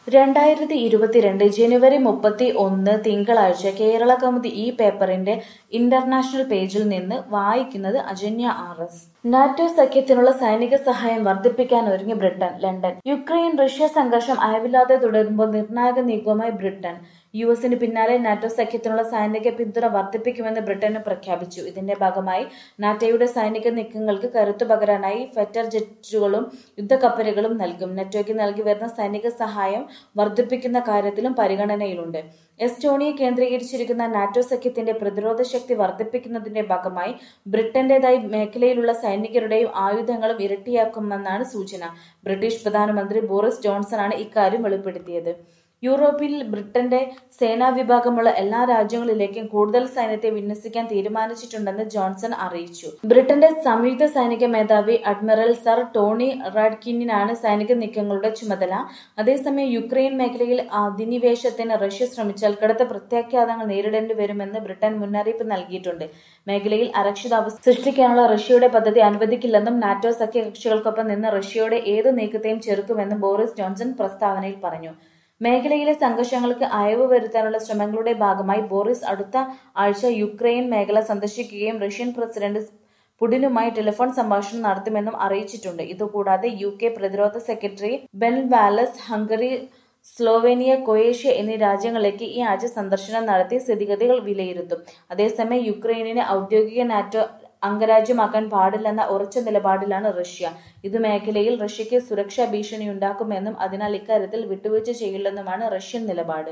രണ്ടായിരത്തി ഇരുപത്തിരണ്ട് ജനുവരി മുപ്പത്തി ഒന്ന് തിങ്കളാഴ്ച കേരള കൗമുദി ഈ പേപ്പറിന്റെ ഇന്റർനാഷണൽ പേജിൽ നിന്ന് വായിക്കുന്നത് അജന്യ ആർ എസ് നാറ്റോ സഖ്യത്തിനുള്ള സൈനിക സഹായം വർദ്ധിപ്പിക്കാൻ ഒരുങ്ങി ബ്രിട്ടൻ ലണ്ടൻ യുക്രൈൻ റഷ്യ സംഘർഷം അയവില്ലാതെ തുടരുമ്പോൾ നിർണായക നീക്കവുമായി ബ്രിട്ടൻ യു എസിന് പിന്നാലെ നാറ്റോ സഖ്യത്തിനുള്ള സൈനിക പിന്തുണ വർദ്ധിപ്പിക്കുമെന്ന് ബ്രിട്ടന് പ്രഖ്യാപിച്ചു ഇതിന്റെ ഭാഗമായി നാറ്റോയുടെ സൈനിക നീക്കങ്ങൾക്ക് കരുത്തു പകരാനായി ഫെറ്റർ ജെറ്റുകളും യുദ്ധക്കപ്പലുകളും നൽകും നെറ്റോയ്ക്ക് നൽകി വരുന്ന സൈനിക സഹായം വർദ്ധിപ്പിക്കുന്ന കാര്യത്തിലും പരിഗണനയിലുണ്ട് എസ്റ്റോണിയ കേന്ദ്രീകരിച്ചിരിക്കുന്ന നാറ്റോ സഖ്യത്തിന്റെ പ്രതിരോധ ശക്തി വർദ്ധിപ്പിക്കുന്നതിന്റെ ഭാഗമായി ബ്രിട്ടന്റേതായി മേഖലയിലുള്ള സൈനികരുടെയും ആയുധങ്ങളും ഇരട്ടിയാക്കുമെന്നാണ് സൂചന ബ്രിട്ടീഷ് പ്രധാനമന്ത്രി ബോറിസ് ജോൺസണാണ് ഇക്കാര്യം വെളിപ്പെടുത്തിയത് യൂറോപ്പിൽ ബ്രിട്ടന്റെ സേനാ വിഭാഗമുള്ള എല്ലാ രാജ്യങ്ങളിലേക്കും കൂടുതൽ സൈന്യത്തെ വിന്യസിക്കാൻ തീരുമാനിച്ചിട്ടുണ്ടെന്ന് ജോൺസൺ അറിയിച്ചു ബ്രിട്ടന്റെ സംയുക്ത സൈനിക മേധാവി അഡ്മിറൽ സർ ടോണി റാഡ്കിന്നിനാണ് സൈനിക നീക്കങ്ങളുടെ ചുമതല അതേസമയം യുക്രൈൻ മേഖലയിൽ അധിനിവേശത്തിന് റഷ്യ ശ്രമിച്ചാൽ കടുത്ത പ്രത്യാഘാതങ്ങൾ നേരിടേണ്ടി വരുമെന്ന് ബ്രിട്ടൻ മുന്നറിയിപ്പ് നൽകിയിട്ടുണ്ട് മേഖലയിൽ അരക്ഷിതാവസ്ഥ സൃഷ്ടിക്കാനുള്ള റഷ്യയുടെ പദ്ധതി അനുവദിക്കില്ലെന്നും നാറ്റോ സഖ്യകക്ഷികൾക്കൊപ്പം നിന്ന് റഷ്യയുടെ ഏത് നീക്കത്തെയും ചെറുക്കുമെന്നും ബോറിസ് ജോൺസൺ പ്രസ്താവനയിൽ പറഞ്ഞു മേഖലയിലെ സംഘർഷങ്ങൾക്ക് അയവ് വരുത്താനുള്ള ശ്രമങ്ങളുടെ ഭാഗമായി ബോറിസ് അടുത്ത ആഴ്ച യുക്രൈൻ മേഖല സന്ദർശിക്കുകയും റഷ്യൻ പ്രസിഡന്റ് പുടിനുമായി ടെലിഫോൺ സംഭാഷണം നടത്തുമെന്നും അറിയിച്ചിട്ടുണ്ട് ഇതുകൂടാതെ യു കെ പ്രതിരോധ secretary Ben Wallace Hungary Slovenia Croatia എന്നീ രാജ്യങ്ങളിലേക്ക് ഈ ആഴ്ച സന്ദർശനം നടത്തി സ്ഥിതിഗതികൾ വിലയിരുത്തും അതേസമയം യുക്രൈനിനെ ഔദ്യോഗിക നാറ്റോ അംഗരാജ്യമാക്കാൻ പാടില്ലെന്ന ഉറച്ച നിലപാടിലാണ് റഷ്യ ഇത് മേഖലയിൽ റഷ്യയ്ക്ക് സുരക്ഷാ ഭീഷണിയുണ്ടാക്കുമെന്നും അതിനാൽ ഇക്കാര്യത്തിൽ വിട്ടുവീഴ്ച ചെയ്യില്ലെന്നുമാണ് റഷ്യൻ നിലപാട്